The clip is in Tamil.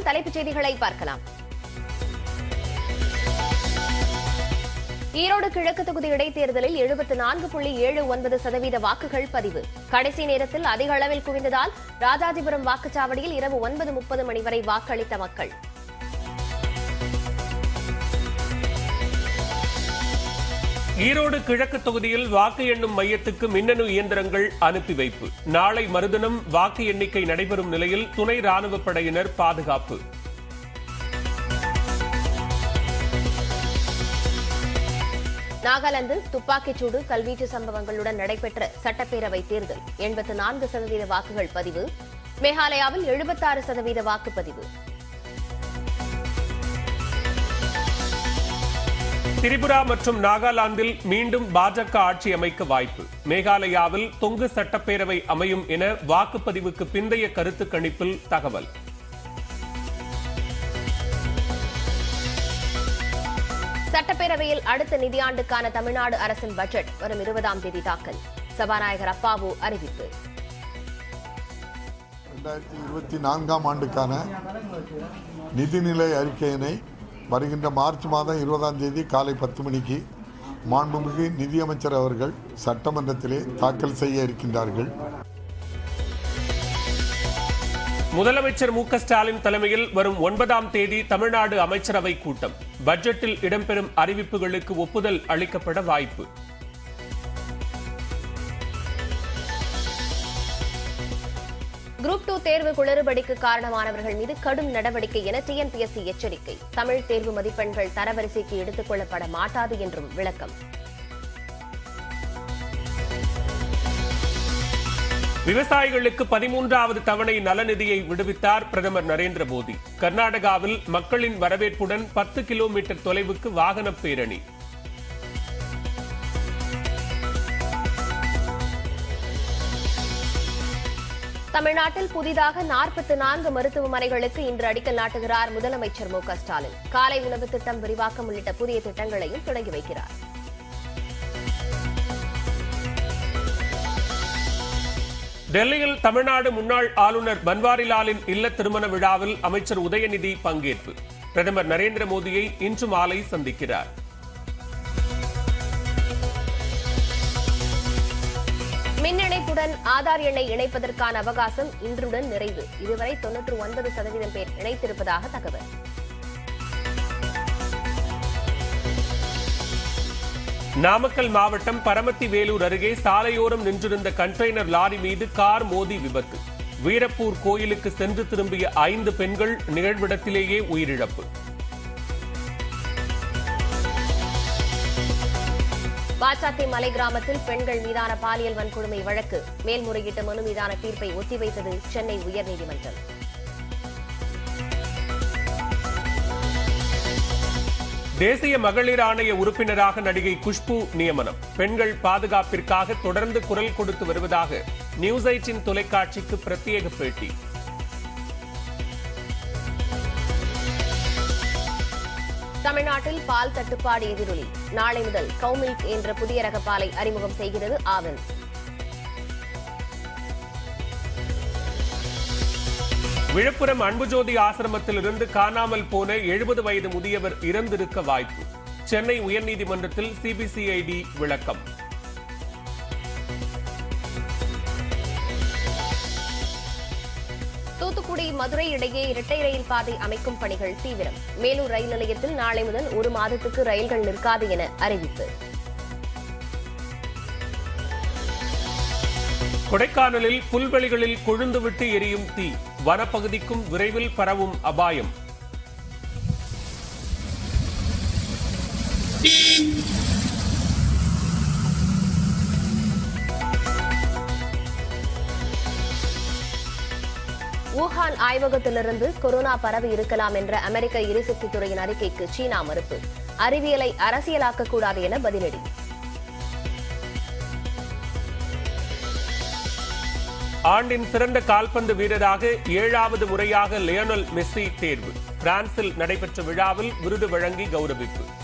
வணக்கம் தலைப்புச் செய்திகளை பார்க்கலாம் ஈரோடு கிழக்கு தொகுதி இடைத்தேர்தலில் எழுபத்து நான்கு புள்ளி ஏழு ஒன்பது சதவீத வாக்குகள் பதிவு கடைசி நேரத்தில் அதிக அளவில் குவிந்ததால் ராஜாஜிபுரம் வாக்குச்சாவடியில் இரவு ஒன்பது முப்பது மணி வரை வாக்களித்த மக்கள் ஈரோடு கிழக்கு தொகுதியில் வாக்கு எண்ணும் மையத்துக்கு மின்னணு இயந்திரங்கள் அனுப்பி வைப்பு நாளை மறுதினம் வாக்கு எண்ணிக்கை நடைபெறும் நிலையில் துணை ராணுவப் படையினர் பாதுகாப்பு நாகாலாந்தில் துப்பாக்கிச்சூடு கல்வீச்சு சம்பவங்களுடன் நடைபெற்ற சட்டப்பேரவை தேர்தல் எண்பத்து நான்கு சதவீத வாக்குகள் பதிவு மேகாலயாவில் எழுபத்தாறு சதவீத வாக்குப்பதிவு திரிபுரா மற்றும் நாகாலாந்தில் மீண்டும் பாஜக ஆட்சி அமைக்க வாய்ப்பு மேகாலயாவில் தொங்கு சட்டப்பேரவை அமையும் என வாக்குப்பதிவுக்கு பிந்தைய கருத்து கணிப்பில் தகவல் சட்டப்பேரவையில் அடுத்த நிதியாண்டுக்கான தமிழ்நாடு அரசின் பட்ஜெட் வரும் இருபதாம் தேதி தாக்கல் சபாநாயகர் அப்பாவு அறிவிப்பு ரெண்டாயிரத்தி இருபத்தி நான்காம் ஆண்டுக்கான நிதிநிலை அறிக்கையினை வருகின்ற மார்ச் மாதம் இருபதாம் தேதி காலை பத்து மணிக்கு மாண்புமிகு நிதியமைச்சர் அவர்கள் சட்டமன்றத்திலே தாக்கல் செய்ய இருக்கின்றார்கள் முதலமைச்சர் மு க ஸ்டாலின் தலைமையில் வரும் ஒன்பதாம் தேதி தமிழ்நாடு அமைச்சரவை கூட்டம் பட்ஜெட்டில் இடம்பெறும் அறிவிப்புகளுக்கு ஒப்புதல் அளிக்கப்பட வாய்ப்பு குரூப் டூ தேர்வு குளறுபடிக்கு காரணமானவர்கள் மீது கடும் நடவடிக்கை என டிஎன்பிஎஸ்சி எச்சரிக்கை தமிழ் தேர்வு மதிப்பெண்கள் தரவரிசைக்கு எடுத்துக் கொள்ளப்பட மாட்டாது என்றும் விளக்கம் விவசாயிகளுக்கு பதிமூன்றாவது தவணை நலநிதியை விடுவித்தார் பிரதமர் நரேந்திர மோடி கர்நாடகாவில் மக்களின் வரவேற்புடன் பத்து கிலோமீட்டர் தொலைவுக்கு வாகன பேரணி தமிழ்நாட்டில் புதிதாக நாற்பத்தி நான்கு மருத்துவமனைகளுக்கு இன்று அடிக்கல் நாட்டுகிறார் முதலமைச்சர் மு க ஸ்டாலின் காலை உணவு திட்டம் விரிவாக்கம் உள்ளிட்ட புதிய திட்டங்களையும் தொடங்கி வைக்கிறார் டெல்லியில் தமிழ்நாடு முன்னாள் ஆளுநர் பன்வாரிலாலின் இல்ல திருமண விழாவில் அமைச்சர் உதயநிதி பங்கேற்பு பிரதமர் நரேந்திர மோடியை இன்று மாலை சந்திக்கிறார் மின் இணைப்புடன் ஆதார் எண்ணை இணைப்பதற்கான அவகாசம் இன்றுடன் நிறைவு இதுவரை தொன்னூற்று ஒன்பது சதவீதம் பேர் இணைத்திருப்பதாக தகவல் நாமக்கல் மாவட்டம் பரமத்தி வேலூர் அருகே சாலையோரம் நின்றிருந்த கண்டெய்னர் லாரி மீது கார் மோதி விபத்து வீரப்பூர் கோயிலுக்கு சென்று திரும்பிய ஐந்து பெண்கள் நிகழ்விடத்திலேயே உயிரிழப்பு பாச்சாத்தி மலை கிராமத்தில் பெண்கள் மீதான பாலியல் வன்கொடுமை வழக்கு மேல்முறையீட்டு மனு மீதான தீர்ப்பை ஒத்திவைத்தது சென்னை உயர்நீதிமன்றம் தேசிய மகளிர் ஆணைய உறுப்பினராக நடிகை குஷ்பு நியமனம் பெண்கள் பாதுகாப்பிற்காக தொடர்ந்து குரல் கொடுத்து வருவதாக நியூஸ் எயிட்டின் தொலைக்காட்சிக்கு பிரத்யேக பேட்டி தமிழ்நாட்டில் பால் தட்டுப்பாடு எதிரொலி நாளை முதல் கவுமில்க் என்ற புதிய ரக பாலை அறிமுகம் செய்கிறது ஆவல் விழுப்புரம் அன்புஜோதி ஆசிரமத்திலிருந்து காணாமல் போன எழுபது வயது முதியவர் இறந்திருக்க வாய்ப்பு சென்னை உயர்நீதிமன்றத்தில் சிபிசிஐடி விளக்கம் தூத்துக்குடி மதுரை இடையே இரட்டை ரயில் பாதை அமைக்கும் பணிகள் தீவிரம் மேலூர் ரயில் நிலையத்தில் நாளை முதல் ஒரு மாதத்துக்கு ரயில்கள் நிற்காது என அறிவிப்பு கொடைக்கானலில் புல்வெளிகளில் கொழுந்துவிட்டு எரியும் தீ வனப்பகுதிக்கும் விரைவில் பரவும் அபாயம் வூஹான் ஆய்வகத்திலிருந்து கொரோனா பரவி இருக்கலாம் என்ற அமெரிக்க எரிசக்தித் துறையின் அறிக்கைக்கு சீனா மறுப்பு அறிவியலை அரசியலாக்கக்கூடாது என பதிலடி ஆண்டின் சிறந்த கால்பந்து வீரராக ஏழாவது முறையாக லியோனல் மெஸ்ஸி தேர்வு பிரான்சில் நடைபெற்ற விழாவில் விருது வழங்கி கௌரவிப்பு